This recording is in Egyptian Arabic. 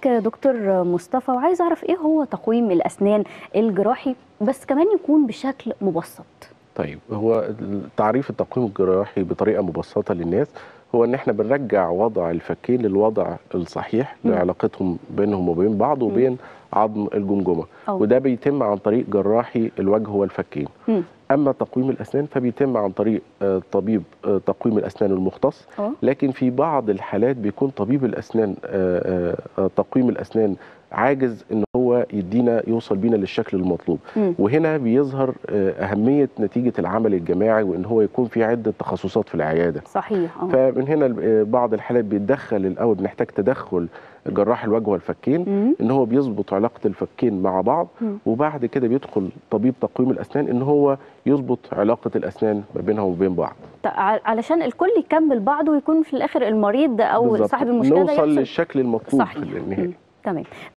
معاك دكتور مصطفى وعايز اعرف ايه هو تقويم الاسنان الجراحي بس كمان يكون بشكل مبسط طيب هو تعريف التقويم الجراحي بطريقه مبسطه للناس هو ان احنا بنرجع وضع الفكين للوضع الصحيح مم. لعلاقتهم بينهم وبين بعض وبين عظم الجمجمه أو. وده بيتم عن طريق جراحي الوجه والفكين مم. اما تقويم الاسنان فبيتم عن طريق آه، طبيب آه، تقويم الاسنان المختص اه لكن في بعض الحالات بيكون طبيب الاسنان آه، آه، آه، تقويم الاسنان عاجز ان هو يدينا يوصل بينا للشكل المطلوب مم. وهنا بيظهر آه، اهميه نتيجه العمل الجماعي وان هو يكون في عده تخصصات في العياده صحيح اه فمن هنا آه، بعض الحالات بيتدخل الاول بنحتاج تدخل جراح الوجه والفكين مم. ان هو بيظبط علاقه الفكين مع بعض مم. وبعد كده بيدخل طبيب تقويم الاسنان ان هو يظبط علاقه الاسنان ما بينها وبين بعض ط- ع- علشان الكل يكمل بعض ويكون في الاخر المريض او بالظبط. صاحب المشكله ده نوصل يحصل- للشكل المطلوب صحيح في النهايه مم. تمام